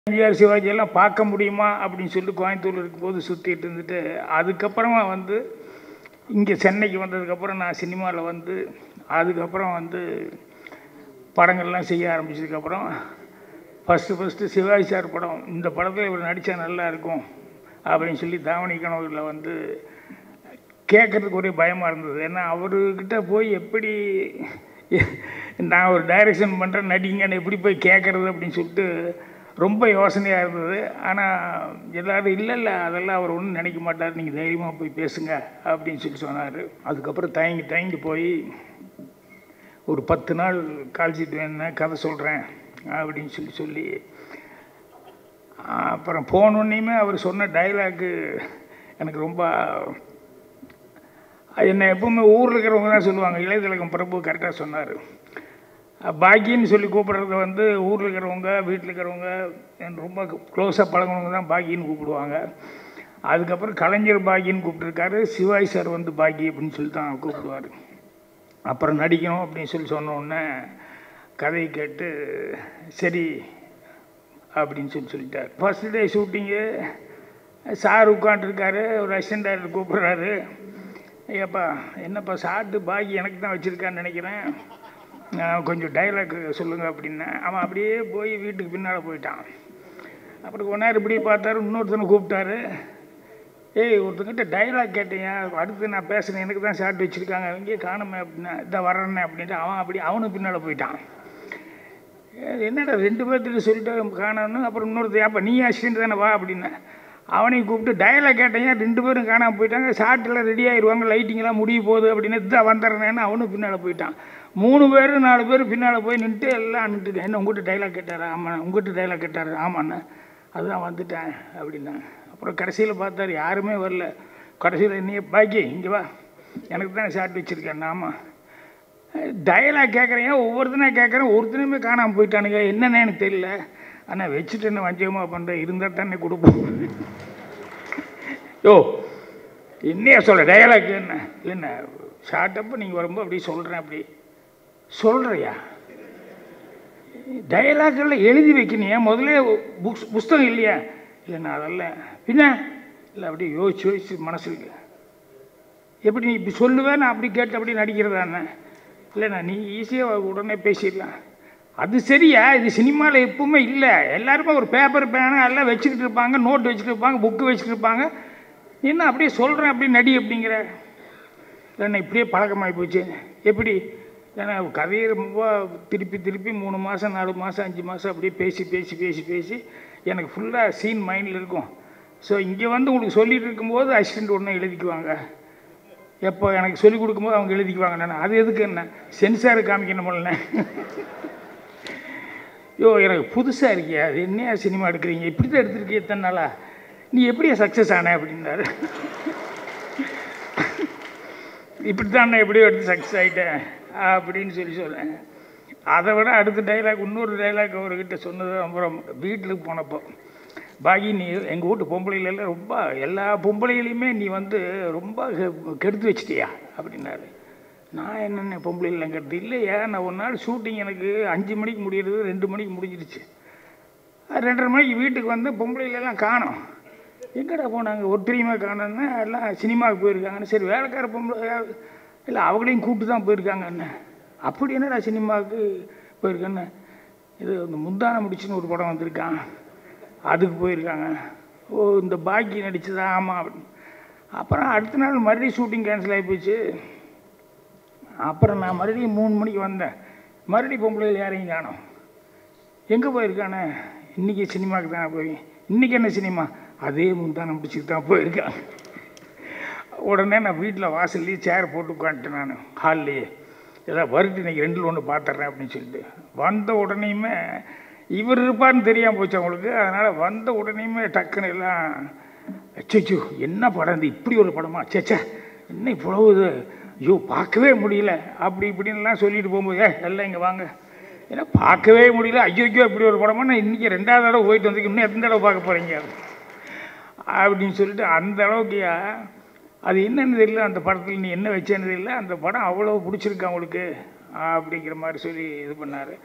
எம்ஜிஆர் சிவாஜி எல்லாம் பார்க்க முடியுமா அப்படின்னு சொல்லி கோயம்புத்தூர் இருக்கும்போது சுற்றிட்டு இருந்துட்டு அதுக்கப்புறமா வந்து இங்கே சென்னைக்கு வந்ததுக்கப்புறம் நான் சினிமாவில் வந்து அதுக்கப்புறம் வந்து படங்கள்லாம் செய்ய ஆரம்பிச்சதுக்கப்புறம் ஃபஸ்ட்டு ஃபஸ்ட்டு சிவாஜி சார் படம் இந்த படத்தில் இவர் நடித்தா நல்லா இருக்கும் அப்படின்னு சொல்லி தாவணி கனவுகளில் வந்து கேட்கறதுக்கு ஒரே பயமாக இருந்தது ஏன்னா அவர்கிட்ட போய் எப்படி நான் ஒரு டைரக்ஷன் பண்ணுறேன் நடிங்கன்னு எப்படி போய் கேட்குறது அப்படின்னு சொல்லிட்டு ரொம்ப யோசனையாக இருந்தது ஆனால் எல்லாரும் இல்லை இல்லை அதெல்லாம் அவர் ஒன்றும் நினைக்க மாட்டார் நீங்கள் தைரியமாக போய் பேசுங்க அப்படின்னு சொல்லி சொன்னார் அதுக்கப்புறம் தயங்கி தயங்கி போய் ஒரு பத்து நாள் கால்ஷீட் வேணும்னா கதை சொல்கிறேன் அப்படின்னு சொல்லி சொல்லி அப்புறம் போனோன்னையுமே அவர் சொன்ன டைலாக்கு எனக்கு ரொம்ப என்னை எப்பவுமே ஊரில் இருக்கிறவங்க தான் சொல்லுவாங்க இளையதிலகம் பிரபு கரெக்டாக சொன்னார் பாக்கின்னு சொல்லி கூப்பிடுறது வந்து ஊரில் இருக்கிறவங்க வீட்டில் இருக்கிறவங்க எனக்கு ரொம்ப க்ளோஸாக பழகினவங்க தான் பாக்கின்னு கூப்பிடுவாங்க அதுக்கப்புறம் கலைஞர் பாக்கின்னு கூப்பிட்டுருக்காரு சிவாஜி சார் வந்து பாக்கி அப்படின்னு சொல்லி தான் கூப்பிடுவார் அப்புறம் நடிக்கணும் அப்படின்னு சொல்லி சொன்ன உடனே கதையை கேட்டு சரி அப்படின்னு சொல்லி சொல்லிட்டார் ஃபஸ்ட் டே ஷூட்டிங்கு சார் உட்காண்ட்ருக்காரு ஒரு அசிஸ்டன்ட் டைரக்டர் கூப்பிட்றாரு ஐயாப்பா என்னப்பா சாப்பிட்டு பாக்கி எனக்கு தான் வச்சுருக்கான்னு நினைக்கிறேன் நான் கொஞ்சம் டைலாக் சொல்லுங்கள் அப்படின்னேன் அவன் அப்படியே போய் வீட்டுக்கு பின்னால் போயிட்டான் அப்புறம் கொஞ்ச நேரம் இப்படி பார்த்தாரு இன்னொருத்தனை கூப்பிட்டாரு ஏய் ஒருத்தங்கிட்ட டைலாக் கேட்டேன் அடுத்து நான் பேசுகிறேன் எனக்கு தான் ஷார்ட் வச்சுருக்காங்க இங்கேயே காணுமே அப்படின்னா இதான் வரேன்னே அப்படின்ட்டு அவன் அப்படி அவனுக்கு பின்னால் போயிட்டான் என்னடா ரெண்டு பேர்த்துட்டு சொல்லிட்டு காணணும் அப்புறம் இன்னொருத்தர் ஏப்பா நீ அசிஸ்டன்ட் தானே வா அப்படின்னேன் அவனையும் கூப்பிட்டு டயலாக் கேட்டேன் ரெண்டு பேரும் காணாமல் போயிட்டாங்க ஷார்ட்டில் ரெடி ஆயிடுவாங்க லைட்டிங்கெல்லாம் முடிய போகுது அப்படின்னு இதான் வந்துடுறேன்னு அவனும் பின்னால் போயிட்டான் மூணு பேர் நாலு பேர் பின்னால் போய் நின்றுட்டு எல்லாம் நின்றுட்டு என்ன உங்கள்கிட்ட டைலாக் கேட்டார் ஆமாண்ணா உங்கள்கிட்ட டைலாக் கேட்டார் ஆமாண்ணா அதுதான் வந்துட்டேன் அப்படின்னா அப்புறம் கடைசியில் பார்த்தாரு யாருமே வரல கடைசியில் நீ பாக்கி இங்கே வா எனக்கு தான் ஷார்ட் வச்சுருக்கேன் ஆமாம் டயலாக் கேட்குறேன் ஒவ்வொருத்தனா கேட்குறேன் ஒருத்தனுமே காணாமல் போயிட்டானுங்க என்னன்னு எனக்கு தெரியல ஆனால் வச்சுட்டு என்ன வஞ்சகமாக பண்ணுறேன் இருந்தால் தானே கொடுப்போம் யோ என்னையா சொல்ல டயலாக் என்ன இல்லைண்ணா ஷார்ட்டப்போ நீங்கள் வரும்போது அப்படி சொல்கிறேன் அப்படி சொல்கிறியா டைலாக்கெல்லாம் எழுதி வைக்கணியா முதல்ல புக்ஸ் புஸ்தகம் இல்லையா இல்லைண்ணா அதெல்லாம் பின்ன இல்லை அப்படியே யோசிச்சு யோசிச்சு மனசுக்கு எப்படி நீ இப்படி சொல்லுவேன் நான் அப்படி கேட்டு அப்படி நடிக்கிறதாண்ணே இல்லைண்ணா நீ ஈஸியாக உடனே பேசிடலாம் அது சரியா இது சினிமாவில் எப்பவுமே இல்லை எல்லாருமே ஒரு பேப்பர் பேனா எல்லாம் வச்சுக்கிட்டு இருப்பாங்க நோட் வச்சுட்டு இருப்பாங்க புக்கு வச்சுட்டு இருப்பாங்க என்ன அப்படியே சொல்கிறேன் அப்படி நடி அப்படிங்கிற இல்லைண்ணா இப்படியே பழக்கமாகி போச்சு எப்படி ஏன்னா கதையை ரொம்ப திருப்பி திருப்பி மூணு மாதம் நாலு மாதம் அஞ்சு மாதம் அப்படியே பேசி பேசி பேசி பேசி எனக்கு ஃபுல்லாக சீன் மைண்டில் இருக்கும் ஸோ இங்கே வந்து உங்களுக்கு சொல்லிட்டு இருக்கும்போது அசிஸ்டண்ட் ஒன்று எழுதிக்குவாங்க எப்போ எனக்கு சொல்லிக் கொடுக்கும்போது அவங்க எழுதிக்குவாங்க நான் அது எதுக்கு என்ன சென்சார் காமிக்கணுமில்ல யோ எனக்கு புதுசாக இருக்கியா அது என்னையா சினிமா எடுக்கிறீங்க இப்படி தான் எடுத்துருக்கீங்க எத்தனை நாளா நீ எப்படியா சக்ஸஸ் ஆன அப்படின்னாரு இப்படி தான் நான் எப்படியோ எடுத்து சக்ஸஸ் ஆகிட்டேன் அப்படின்னு சொல்லி சொல்லேன் அதை விட அடுத்த டைலாக் இன்னொரு டைலாக் அவர்கிட்ட சொன்னது அப்புறம் வீட்டுக்கு போனப்போ பாகி நீ எங்கள் வீட்டு பொம்பளைகளெல்லாம் ரொம்ப எல்லா பொம்பளைகளையுமே நீ வந்து ரொம்ப கெடுத்து வச்சிட்டியா அப்படின்னாரு நான் என்னென்ன பொம்பளைலாம் கெடுத்து இல்லையா நான் ஒரு நாள் ஷூட்டிங் எனக்கு அஞ்சு மணிக்கு முடிகிறது ரெண்டு மணிக்கு முடிஞ்சிடுச்சு ரெண்டரை மணிக்கு வீட்டுக்கு வந்து பொம்பளைகளெல்லாம் காணோம் எங்கடா போனாங்க ஒற்றுமையாக காணோன்னா எல்லாம் சினிமாவுக்கு போயிருக்காங்கன்னு சரி வேலைக்கார பொம்பளை இல்லை அவங்களையும் கூப்பிட்டு தான் போயிருக்காங்கன்னு அப்படி என்னடா சினிமாவுக்கு போயிருக்கேன்னு இது இந்த முந்தான முடிச்சுன்னு ஒரு படம் வந்திருக்கான் அதுக்கு போயிருக்காங்க ஓ இந்த பாக்கி நடிச்சதா ஆமாம் அப்படின்னு அப்புறம் அடுத்த நாள் மறுபடியும் ஷூட்டிங் கேன்சல் ஆகி போச்சு அப்புறம் நான் மறுபடியும் மூணு மணிக்கு வந்தேன் மறுபடியும் பொம்பளையில் யாரையும் காணும் எங்கே போயிருக்கானே இன்றைக்கி சினிமாவுக்கு தானே போய் இன்றைக்கி என்ன சினிமா அதே முந்தானம் பிடிச்சிட்டு தான் போயிருக்கான் உடனே நான் வீட்டில் வாசல்லையே சேர் போட்டு உட்காந்துட்டேன் நான் ஹால்லையே ஏதாவது வருட்டு இன்னைக்கு ரெண்டில் ஒன்று பார்த்துட்றேன் அப்படின்னு சொல்லிட்டு வந்த உடனேயுமே இவர் இருப்பார்னு தெரியாமல் போச்சு அவங்களுக்கு அதனால் வந்த உடனேயுமே டக்குன்னு எல்லாம் அச்சோ என்ன படம் இது இப்படி ஒரு படமா சேச்சே என்ன இவ்வளவு ஐயோ பார்க்கவே முடியல அப்படி இப்படின்லாம் சொல்லிட்டு போகும்போது ஏ எல்லாம் இங்கே வாங்க ஏன்னா பார்க்கவே முடியல ஐயோ ஐயோ இப்படி ஒரு படமா நான் இன்றைக்கி ரெண்டாவது தடவை போயிட்டு வந்து இன்னும் எந்த தடவை பார்க்க போகிறீங்க அப்படின்னு சொல்லிட்டு அந்த அளவுக்கு அது என்னன்னு தெரியல அந்த படத்தில் நீ என்ன வச்சேன்னு தெரியல அந்த படம் அவ்வளோ பிடிச்சிருக்கு அவங்களுக்கு அப்படிங்கிற மாதிரி சொல்லி இது பண்ணார்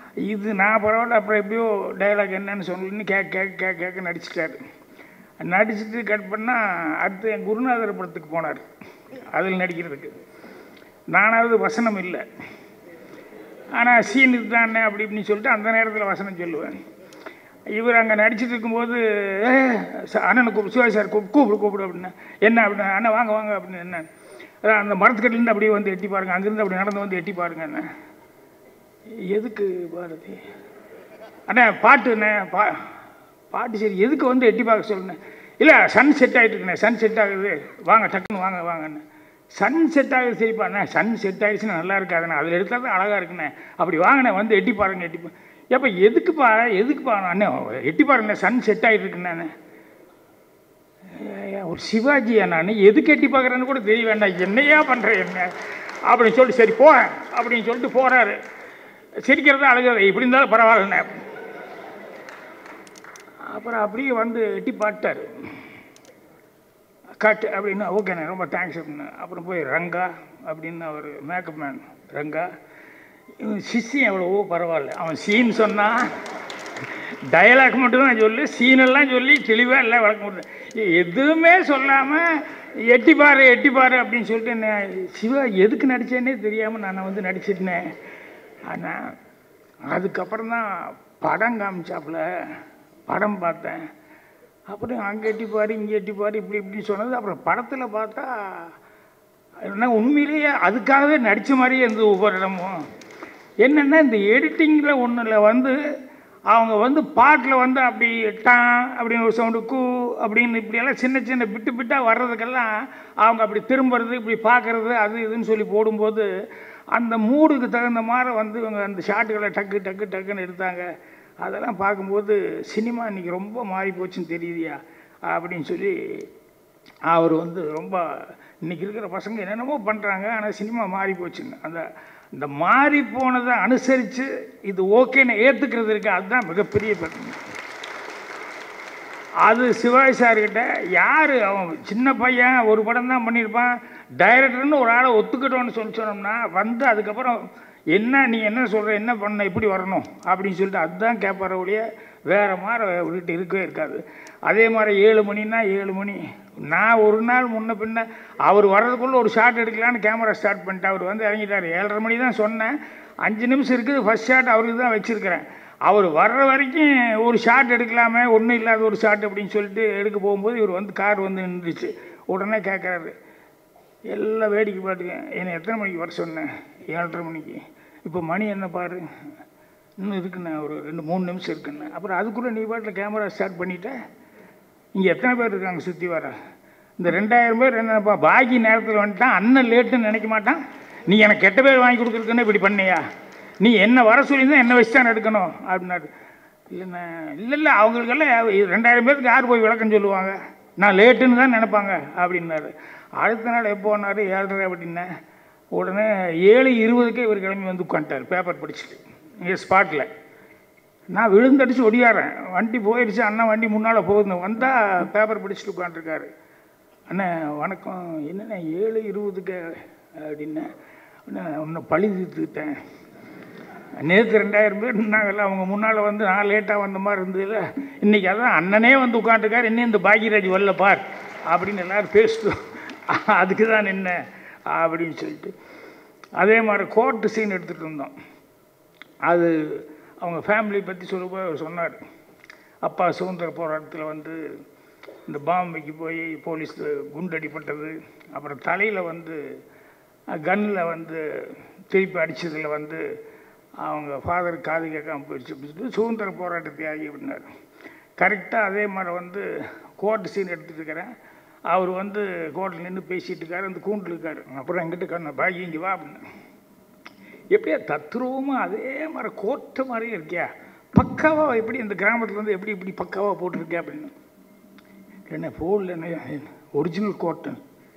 இது நான் பரவாயில்ல அப்புறம் எப்படியோ டைலாக் என்னன்னு சொல்லணும்னு கேட்க கேட்க கேட்க கேட்க நடிச்சிட்டாரு நடிச்சுட்டு கட் பண்ணால் அடுத்து என் குருநாதர் படத்துக்கு போனார் அதில் நடிக்கிறதுக்கு நானாவது வசனம் இல்லை ஆனால் சீன் இதுதானே அப்படி இப்படின்னு சொல்லிட்டு அந்த நேரத்தில் வசனம் சொல்லுவேன் இவர் அங்கே நடிச்சிட்டு இருக்கும்போது "ஏ, ச- அண்ணனை கூப்பிடு சிவாஜி சார் கூப்பிடு கூப்பிடு கூப்பிடு அப்படின்னு என்ன அப்படின்னு அண்ணன் வாங்க வாங்க அப்படின்னு என்ன அதான் அந்த மரத்துக்கட்டிலேருந்து அப்படியே வந்து எட்டி பாருங்க அங்கேருந்து அப்படி நடந்து வந்து எட்டி பாருங்க என்ன எதுக்கு பாரதி அண்ணே பாட்டு அண்ணே பா பாட்டு சரி எதுக்கு வந்து எட்டி பார்க்க சொல்லுண்ணே இல்லை சன் செட் ஆகிட்டு இருக்குண்ணே சன் செட் ஆகுது வாங்க டக்குன்னு வாங்க வாங்கண்ணே சன் செட் ஆகுது சரிப்பா அண்ணே சன் செட் ஆகிடுச்சுன்னா நல்லா இருக்காதுண்ணே அதில் எடுத்தால் தான் அழகாக இருக்குண்ணே அப்படி வாங்கண்ணே வந்து எட்டி பாருங்க எட்டி பா ஏப்பா எதுக்குப்பா எதுக்குப்பா அண்ணே எட்டி பாருங்கண்ணே சன் செட் ஆகிட்டு இருக்குண்ணே ஏய்யா, ஒரு சிவாஜியா நான் எதுக்கு எட்டி பார்க்குறேன்னு கூட தெரிய வேண்டாம் என்னையா பண்ணுறேன் என்ன அப்படின்னு சொல்லிட்டு சரி போகிறேன் அப்படின்னு சொல்லிட்டு போகிறாரு சிரிக்கிறதா அழுகிறது இப்படி இருந்தாலும் பரவாயில்லண்ணே அப்புறம் அப்படியே வந்து எட்டி பாட்டார் கட் அப்படின்னா ஓகேண்ணே ரொம்ப தேங்க்ஸ் அப்படின்னு அப்புறம் போய் ரங்கா அப்படின்னு அவர் மேக்கப் மேன் ரங்கா இவன் சிஷ்யம் எவ்வளவோ பரவாயில்ல அவன் சீன் சொன்னான் டயலாக் மட்டும்தான் சொல்லு சீனெல்லாம் சொல்லி தெளிவாக எல்லாம் வளர்க்க முடியும் எதுவுமே சொல்லாமல் எட்டி பாரு எட்டி பாரு அப்படின்னு சொல்லிட்டு என்ன சிவா எதுக்கு நடித்தேன்னே தெரியாமல் நான் வந்து நடிச்சிருந்தேன் ஆனால் அதுக்கப்புறம் தான் படம் காமிச்சாப்புல படம் பார்த்தேன் அப்புறம் அங்கே எட்டி பாரு இங்கே எட்டி பாரு இப்படி இப்படி சொன்னது அப்புறம் படத்தில் பார்த்தா என்ன உண்மையிலேயே அதுக்காகவே நடித்த மாதிரியே இருந்தது ஒவ்வொரு இடமும் என்னென்னா இந்த எடிட்டிங்கில் ஒன்றில் வந்து அவங்க வந்து பாட்டில் வந்து அப்படி டான் அப்படின்னு ஒரு சவுண்டு கூ அப்படின்னு இப்படியெல்லாம் சின்ன சின்ன பிட்டு பிட்டாக வர்றதுக்கெல்லாம் அவங்க அப்படி திரும்புறது இப்படி பார்க்குறது அது இதுன்னு சொல்லி போடும்போது அந்த மூடுக்கு தகுந்த மாதிரி வந்து இவங்க அந்த ஷாட்டுகளை டக்கு டக்கு டக்குன்னு எடுத்தாங்க அதெல்லாம் பார்க்கும்போது சினிமா இன்னைக்கு ரொம்ப மாறி போச்சுன்னு தெரியுதியா அப்படின்னு சொல்லி அவர் வந்து ரொம்ப இன்னைக்கு இருக்கிற பசங்க என்னென்னமோ பண்ணுறாங்க ஆனால் சினிமா மாறி போச்சுங்க அந்த இந்த மாறி போனதை அனுசரித்து இது ஓகேன்னு ஏற்றுக்கிறது இருக்கு அதுதான் மிகப்பெரிய பிரச்சனை அது சிவாஜி சார்கிட்ட யார் அவன் சின்ன பையன் ஒரு படம் தான் பண்ணியிருப்பான் டைரக்டர்னு ஒரு ஆளை ஒத்துக்கிட்டோன்னு சொல்லி சொன்னோம்னா வந்து அதுக்கப்புறம் என்ன நீ என்ன சொல்கிற என்ன பண்ண இப்படி வரணும் அப்படின்னு சொல்லிட்டு அதுதான் கேட்பார ஒழிய வேறு மாதிரி விட்டு இருக்கவே இருக்காது அதே மாதிரி ஏழு மணின்னா ஏழு மணி நான் ஒரு நாள் முன்ன பின்ன அவர் வர்றதுக்குள்ளே ஒரு ஷாட் எடுக்கலான்னு கேமரா ஸ்டார்ட் பண்ணிட்டு அவர் வந்து இறங்கிட்டார் ஏழரை மணி தான் சொன்னேன் அஞ்சு நிமிஷம் இருக்குது ஃபஸ்ட் ஷாட் அவருக்கு தான் வச்சுருக்கிறேன் அவர் வர்ற வரைக்கும் ஒரு ஷாட் எடுக்கலாமே ஒன்றும் இல்லாத ஒரு ஷாட் அப்படின்னு சொல்லிட்டு எடுக்க போகும்போது இவர் வந்து கார் வந்து நின்றுச்சு உடனே கேட்குறாரு எல்லாம் வேடிக்கை பாட்டுங்க என்னை எத்தனை மணிக்கு வர சொன்னேன் ஏழரை மணிக்கு இப்போ மணி என்ன பாரு இன்னும் இருக்குண்ணே ஒரு ரெண்டு மூணு நிமிஷம் இருக்குண்ணே அப்புறம் அதுக்குள்ளே நீ பாட்டில் கேமரா ஸ்டார்ட் பண்ணிட்ட இங்கே எத்தனை பேர் இருக்காங்க சுற்றி வர இந்த ரெண்டாயிரம் பேர் என்னப்பா பாக்கி நேரத்தில் வந்துட்டான் அண்ணன் லேட்டுன்னு நினைக்க மாட்டான் நீ எனக்கு கெட்ட பேர் வாங்கி கொடுக்குறதுக்குன்னு இப்படி பண்ணியா நீ என்ன வர சொல்லியிருந்தா என்ன வச்சு தான் எடுக்கணும் அப்படின்னாரு இல்லைண்ணே இல்லை இல்லை அவங்களுக்கெல்லாம் ரெண்டாயிரம் பேருக்கு யார் போய் விளக்கம் சொல்லுவாங்க நான் லேட்டுன்னு தான் நினைப்பாங்க அப்படின்னாரு அடுத்த நாள் எப்போனாரு ஏழரை அப்படின்னேன் உடனே ஏழு இருபதுக்கே இவர் கிளம்பி வந்து உட்காந்துட்டார் பேப்பர் படிச்சுட்டு இங்கே ஸ்பாட்டில் நான் விழுந்தடிச்சு ஒடியாரேன் வண்டி போயிடுச்சு அண்ணன் வண்டி முன்னால் போகுது வந்தால் பேப்பர் படிச்சுட்டு உட்காந்துருக்காரு அண்ணே வணக்கம் என்னண்ணே ஏழு இருபதுக்கு அப்படின்னேன் அண்ணே உன்னை பழி தீர்த்துக்கிட்டேன் நேற்று ரெண்டாயிரம் பேர் இருந்தாங்கல்ல அவங்க முன்னால் வந்து நான் லேட்டாக வந்த மாதிரி இருந்ததுல இன்றைக்கி அதான் அண்ணனே வந்து உட்காந்துருக்காரு இன்னும் இந்த பாக்யராஜ் வரல பார் அப்படின்னு எல்லோரும் பேசிட்டோம் அதுக்கு தான் நின்ன அப்படின்னு சொல்லிட்டு அதே மாதிரி கோர்ட்டு சீன் எடுத்துகிட்டு இருந்தோம் அது அவங்க ஃபேமிலி பற்றி சொல்லும்போது அவர் சொன்னார் அப்பா சுதந்திர போராட்டத்தில் வந்து இந்த பாம்பேக்கு போய் போலீஸ் குண்டடிப்பட்டது அப்புறம் தலையில் வந்து கன்னில் வந்து திருப்பி அடித்ததில் வந்து அவங்க ஃபாதர் காது கேட்காம போயிடுச்சு அப்படின்னு சொல்லிட்டு சுதந்திர போராட்ட தியாகி அப்படின்னாரு கரெக்டாக அதே மாதிரி வந்து கோர்ட்டு சீன் எடுத்துகிட்டு இருக்கிறேன் அவர் வந்து கோர்ட்டில் நின்று பேசிகிட்டு இருக்காரு அந்த கூண்டில் இருக்காரு அப்புறம் எங்கிட்ட கண்ண பாகி இங்கே வா அப்படின்னு எப்படியா தத்ரூபமாக அதே மாதிரி கோர்ட்டு மாதிரியே இருக்கியா பக்காவாக எப்படி இந்த கிராமத்தில் வந்து எப்படி இப்படி பக்காவாக போட்டிருக்கே அப்படின்னு என்ன போடல என்ன ஒரிஜினல் கோர்ட்டு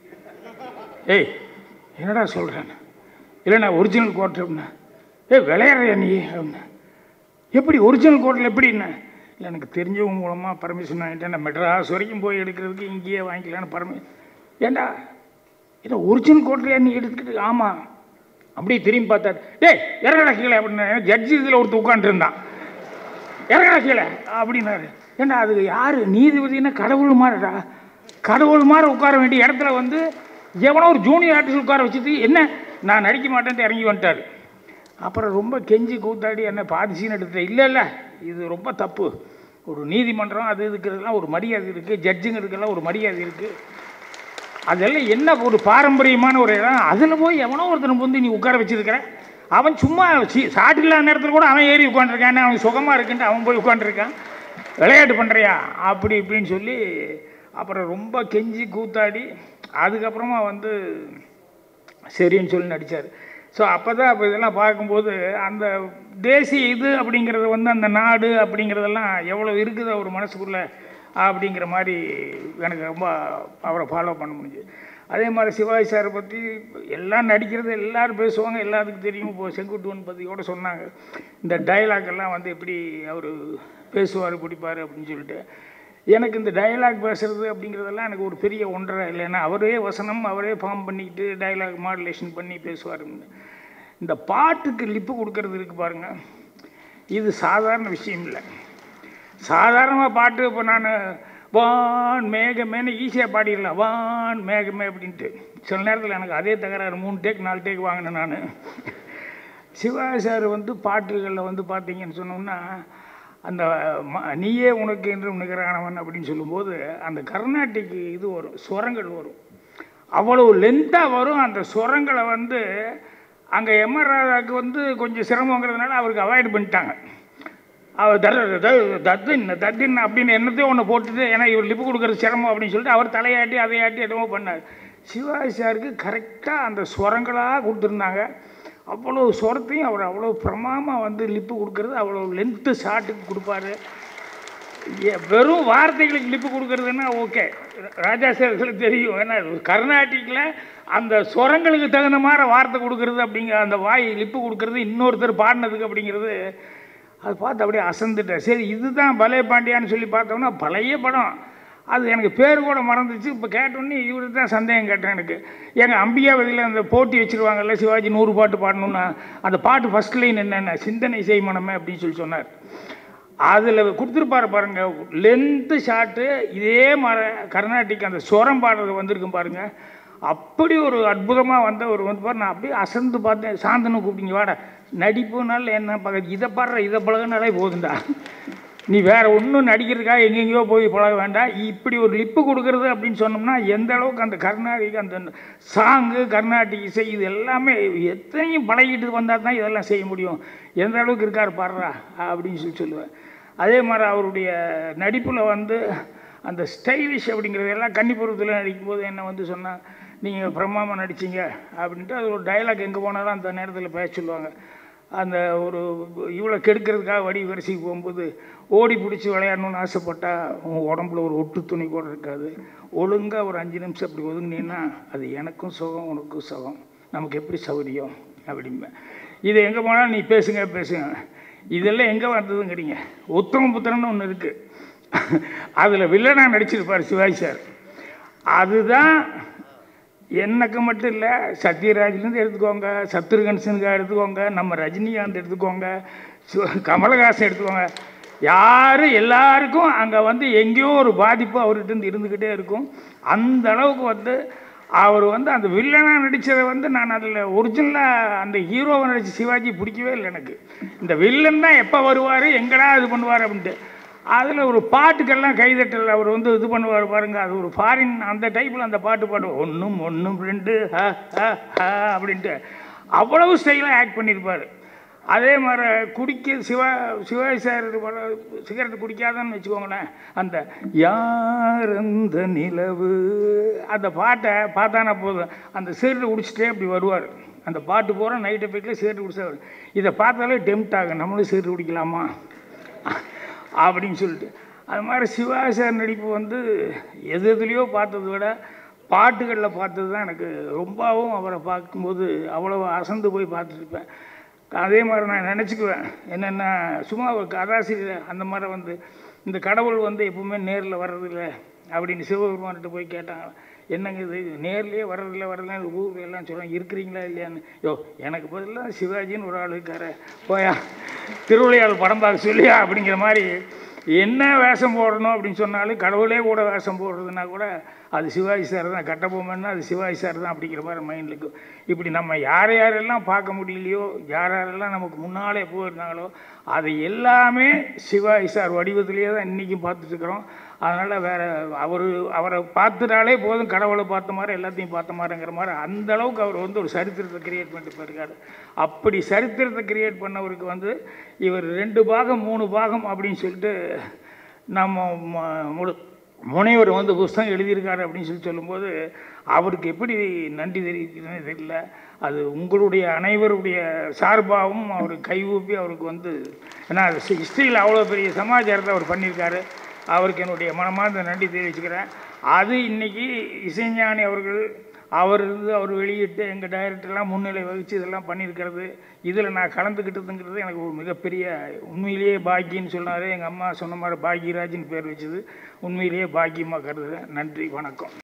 ஏய் என்னடா சொல்கிறேன் இல்லைண்ணா ஒரிஜினல் கோர்ட்டு அப்படின்னா ஏய் விளையாடுறியா நீ அப்படின்னா எப்படி ஒரிஜினல் கோர்ட்டில் எப்படின்னா இல்லை எனக்கு தெரிஞ்சவங்க மூலமாக பர்மிஷன் வாங்கிட்டேன் நான் மெட்ராஸ் வரைக்கும் போய் எடுக்கிறதுக்கு இங்கேயே வாங்கிக்கலான்னு பர்மி ஏண்டா இல்லை ஒரிஜினல் கோர்ட்லையா நீ எடுத்துக்கிட்டு ஆமாம் அப்படியே திரும்பி பார்த்தாரு டேய் இறங்கடா கீழே அப்படின்னு ஜட்ஜி இதில் ஒருத்தர் உட்காந்துருந்தான் இறங்கடா கீழே அப்படின்னாரு ஏண்டா அது யார் நீதிபதினா கடவுள் மாதிரிடா கடவுள் மாதிரி உட்கார வேண்டிய இடத்துல வந்து எவனோ ஒரு ஜூனியர் ஆர்டிஸ்ட் உட்கார வச்சுட்டு என்ன நான் நடிக்க மாட்டேன்ட்டு இறங்கி வந்துட்டார் அப்புறம் ரொம்ப கெஞ்சி கூத்தாடி என்ன பாதி சீன் எடுத்துட்டேன் இல்லை இல்லை இது ரொம்ப தப்பு ஒரு நீதிமன்றம் அது இருக்கிறதுலாம் ஒரு மரியாதை இருக்குது ஜட்ஜுங்கிறதுக்கெல்லாம் ஒரு மரியாதை இருக்குது அதெல்லாம் என்ன ஒரு பாரம்பரியமான ஒரு இடம் அதில் போய் எவனோ ஒருத்தனை வந்து நீ உட்கார வச்சிருக்கிற அவன் சும்மா சி சாட்டு இல்லாத நேரத்தில் கூட அவன் ஏறி உட்காந்துருக்கான் அவன் சுகமாக இருக்குன்ட்டு அவன் போய் உட்காந்துருக்கான் விளையாட்டு பண்ணுறியா அப்படி இப்படின்னு சொல்லி அப்புறம் ரொம்ப கெஞ்சி கூத்தாடி அதுக்கப்புறமா வந்து சரின்னு சொல்லி நடித்தார் ஸோ அப்போ தான் அப்போ இதெல்லாம் பார்க்கும்போது அந்த தேசிய இது அப்படிங்கிறது வந்து அந்த நாடு அப்படிங்கிறதெல்லாம் எவ்வளோ இருக்குது அவர் மனசுக்குள்ளே அப்படிங்கிற மாதிரி எனக்கு ரொம்ப அவரை ஃபாலோ பண்ண முடிஞ்சுது அதே மாதிரி சிவாஜி சாரை பற்றி எல்லாம் நடிக்கிறது எல்லாரும் பேசுவாங்க எல்லாத்துக்கும் தெரியும் இப்போ செங்குட்டுவன் பற்றி கூட சொன்னாங்க இந்த டயலாக் எல்லாம் வந்து எப்படி அவர் பேசுவார் பிடிப்பார் அப்படின்னு சொல்லிட்டு எனக்கு இந்த டயலாக் பேசுறது அப்படிங்கிறதெல்லாம் எனக்கு ஒரு பெரிய ஒன்றரை இல்லைன்னா அவரே வசனம் அவரே ஃபார்ம் பண்ணிக்கிட்டு டயலாக் மாடுலேஷன் பண்ணி பேசுவாருன்னு இந்த பாட்டுக்கு லிப்பு கொடுக்கறது இருக்கு பாருங்க இது சாதாரண விஷயம் இல்லை சாதாரணமாக பாட்டு இப்போ நான் வான் மேகமேன்னு ஈஸியாக பாடிடலாம் வான் மேகமே அப்படின்ட்டு சில நேரத்தில் எனக்கு அதே தகராறு மூணு டேக் நாலு டேக் வாங்கினேன் நான் சிவாஜி சார் வந்து பாட்டுகளில் வந்து பார்த்தீங்கன்னு சொன்னோம்னா அந்த ம- நீயே உனக்கு என்று நிகரானவன் அப்படின்னு சொல்லும்போது அந்த கர்நாடிக் இது வரும் ஸ்வரங்கள் வரும் அவ்வளவு லென்த்தாக வரும் அந்த ஸ்வரங்களை வந்து அங்கே எம்ஆர் ராதாவுக்கு வந்து கொஞ்சம் சிரமங்கிறதுனால அவருக்கு அவாய்ட் பண்ணிட்டாங்க அவர் தர தத்தின் தத்தின் அப்படின்னு என்னத்தையும் ஒன்று போட்டுட்டு ஏன்னா இவர் லிப்பு கொடுக்குறது சிரமம் அப்படின்னு சொல்லிட்டு அவர் தலையாட்டி அதையாட்டி என்னமோ பண்ணார் சிவாஜி சாருக்கு கரெக்டாக அந்த ஸ்வரங்களாக கொடுத்துருந்தாங்க அவ்வளோ ஸ்வரத்தையும் அவர் அவ்வளோ பிரமாமாக வந்து லிப்பு கொடுக்கறது அவ்வளோ லென்த்து ஷாட்டுக்கு கொடுப்பாரு ஏ- வெறும் வார்த்தைகளுக்கு லிப்பு கொடுக்கறதுன்னா ஓகே ராஜா சார்களுக்கு தெரியும் ஏன்னா கர்நாடிக்கில் அந்த ஸ்வரங்களுக்கு தகுந்த மாதிரி வார்த்தை கொடுக்கறது அப்படிங்கிற அந்த வாய் லிப்பு கொடுக்கறது இன்னொருத்தர் பாடினதுக்கு அப்படிங்கிறது அது பார்த்து அப்படியே அசந்துட்டேன் சரி இதுதான் பலே பாண்டியான்னு சொல்லி பார்த்தோம்னா பழைய படம் அது எனக்கு பேர் கூட மறந்துச்சு இப்போ கேட்டோன்னே இவரு தான் சந்தேகம் கேட்டேன் எனக்கு எங்கள் அம்பிகாவதியில் அந்த போட்டி வச்சுருவாங்கல்ல சிவாஜி நூறு பாட்டு பாடணுன்னா அந்த பாட்டு ஃபஸ்ட் லைன் என்னென்ன சிந்தனை செய் மனமே அப்படின்னு சொல்லி சொன்னார் அதில் கொடுத்துருப்பாரு பாருங்க லென்த்து ஷாட்டு இதே மாதிரி கர்நாடிக் அந்த சுரம் பாடுறது வந்திருக்கும் பாருங்க அப்படி ஒரு அற்புதமாக வந்த ஒரு வந்து பாரு நான் அப்படியே அசந்து பார்த்தேன் சாந்தனு கூப்பிட்டீங்க வாடா நடிப்புனால என்ன பார்க்க இதை பாடுற இதை பழகுனாலே போதுண்டா நீ வேற ஒன்றும் நடிக்கிறதுக்காக எங்கெங்கேயோ போய் பழக வேண்டாம் இப்படி ஒரு லிப்பு கொடுக்கறது அப்படின்னு சொன்னோம்னா எந்த அளவுக்கு அந்த கர்நாடிக் அந்த சாங்கு கர்நாடிக் இசை இது எல்லாமே எத்தனையும் பழகிட்டு வந்தால் தான் இதெல்லாம் செய்ய முடியும் எந்த அளவுக்கு இருக்கார் பாடுறா அப்படின்னு சொல்லி சொல்லுவேன் அதே மாதிரி அவருடைய நடிப்பில் வந்து அந்த ஸ்டைலிஷ் அப்படிங்கிறதெல்லாம் கன்னிபுரத்தில் நடிக்கும்போது என்ன வந்து சொன்னால் நீங்கள் பிரமாமா நடிச்சீங்க அப்படின்ட்டு அது ஒரு டயலாக் எங்கே போனாலும் அந்த நேரத்தில் பேச சொல்லுவாங்க அந்த ஒரு இவ்வளோ கெடுக்கிறதுக்காக வடி வரிசைக்கு போகும்போது ஓடி பிடிச்சி விளையாடணும்னு ஆசைப்பட்டா உன் உடம்புல ஒரு ஒட்டு துணி கூட இருக்காது ஒழுங்காக ஒரு அஞ்சு நிமிஷம் அப்படி ஒதுங்கினீங்கன்னா அது எனக்கும் சுகம் உனக்கும் சுகம் நமக்கு எப்படி சௌகரியம் அப்படிம்பேன் இது எங்கே போனாலும் நீ பேசுங்க பேசுங்க இதெல்லாம் எங்கே வந்ததுங்கிறீங்க உத்தம புத்திரன்னு ஒன்று இருக்குது அதில் வில்லனாக நடிச்சிருப்பார் சிவாஜி சார் அதுதான் எனக்கு மட்டும் இல்லை சத்யராஜ்லேருந்து எடுத்துக்கோங்க சத்ருகன் சின்ஹா எடுத்துக்கோங்க நம்ம ரஜினிகாந்த் எடுத்துக்கோங்க சிவ- கமலஹாசன் எடுத்துக்கோங்க யார் எல்லாருக்கும் அங்கே வந்து எங்கேயோ ஒரு பாதிப்பு அவர்கிட்ட இருந்து இருந்துக்கிட்டே இருக்கும் அந்த அளவுக்கு வந்து அவர் வந்து அந்த வில்லனாக நடித்ததை வந்து நான் அதில் ஒரிஜினலாக அந்த ஹீரோவை நடித்த சிவாஜி பிடிக்கவே இல்லை எனக்கு இந்த வில்லன் தான் எப்போ வருவார் எங்கடா இது பண்ணுவார் அப்படின்ட்டு அதில் ஒரு பாட்டுக்கெல்லாம் கைதட்டல் அவர் வந்து இது பண்ணுவார் பாருங்க அது ஒரு ஃபாரின் அந்த டைப்பில் அந்த பாட்டு பாடுவோம் ஒன்றும் ஒன்றும் ரெண்டு ஹ, ஹ, ஹ அப்படின்ட்டு அவ்வளவு ஸ்டைலாக ஆக்ட் பண்ணியிருப்பார் அதே மாதிரி குடிக்க சிவா சிவாஜி சார் இது பண்ண சிகரெட் குடிக்காதன்னு வச்சுக்கோங்களேன் அந்த யார் அந்த நிலவு அந்த பாட்டை பார்த்தானா போதும் அந்த சிகரெட் குடிச்சிட்டே அப்படி வருவார் அந்த பாட்டு போகிற நைட்டு போயிட்டு சிகரெட் குடிச்சா இதை பார்த்தாலே டெம்ட் ஆகும் நம்மளும் சிகரெட் குடிக்கலாமா அப்படின்னு சொல்லிட்டு அது மாதிரி சிவாஜி சார் நடிப்பு வந்து எது எதுலேயோ பார்த்ததை விட பாட்டுகளில் பார்த்தது தான் எனக்கு ரொம்பவும் அவரை பார்க்கும்போது அவ்வளோ அசந்து போய் பார்த்துருப்பேன் அதே மாதிரி நான் நினச்சிக்குவேன் என்னென்னா சும்மா ஒரு கதாசிரியர் அந்த மாதிரி வந்து இந்த கடவுள் வந்து எப்பவுமே நேரில் வர்றதில்ல அப்படின்னு சிவபெருமான்கிட்ட போய் கேட்டாங்க என்னங்க இது நேர்லேயே வர்றதில்ல வரல ஊர்ல எல்லாம் சொல்கிறாங்க இருக்கிறீங்களா இல்லையான்னு யோ எனக்கு பதிலாக சிவாஜின்னு ஒரு ஆள் இருக்காரு போயா திருவிளையாடல் படம் பார்க்க சொல்லியா அப்படிங்கிற மாதிரி என்ன வேஷம் போடணும் அப்படின்னு சொன்னாலும் கடவுளே கூட வேஷம் போடுறதுனா கூட அது சிவாஜி சார் தான் கட்டபொம்மன்னா அது சிவாஜி சார் தான் அப்படிங்கிற மாதிரி மைண்டுக்கு இப்படி நம்ம யார் யாரெல்லாம் பார்க்க முடியலையோ யார் யாரெல்லாம் நமக்கு முன்னாலே போயிருந்தாங்களோ அது எல்லாமே சிவாஜி சார் வடிவத்திலேயே தான் இன்றைக்கும் பார்த்துட்ருக்குறோம் அதனால் வேறு அவர் அவரை பார்த்துட்டாலே போதும் கடவுளை பார்த்த மாதிரி எல்லாத்தையும் பார்த்த மாதிரிங்கிற மாதிரி அந்த அளவுக்கு அவர் வந்து ஒரு சரித்திரத்தை கிரியேட் பண்ணிட்டு போயிருக்காரு அப்படி சரித்திரத்தை கிரியேட் பண்ணவருக்கு வந்து இவர் ரெண்டு பாகம் மூணு பாகம் அப்படின்னு சொல்லிட்டு நம்ம ம- முழு முனைவர் வந்து புஸ்தகம் எழுதியிருக்காரு அப்படின்னு சொல்லி சொல்லும்போது அவருக்கு எப்படி நன்றி தெரிவிக்கிறதுன்னு தெரியல அது உங்களுடைய அனைவருடைய சார்பாகவும் அவர் கைகூப்பி அவருக்கு வந்து ஏன்னா ஹிஸ்ட்ரியில் அவ்வளோ பெரிய சமாச்சாரத்தை அவர் பண்ணியிருக்காரு அவருக்கு என்னுடைய மனமார்ந்த நன்றி தெரிவிச்சுக்கிறேன் அது இன்னைக்கு இசைஞானி அவர்கள் அவர் இருந்து அவர் வெளியிட்டு எங்கள் டைரக்டர்லாம் முன்னிலை வகித்து இதெல்லாம் பண்ணியிருக்கிறது இதில் நான் கலந்துக்கிட்டதுங்கிறது எனக்கு ஒரு மிகப்பெரிய உண்மையிலேயே பாக்கியன்னு சொன்னார் எங்கள் அம்மா சொன்ன மாதிரி பாக்யராஜின்னு பேர் வச்சது உண்மையிலேயே பாக்கியமாக கருதுகிறேன் நன்றி வணக்கம்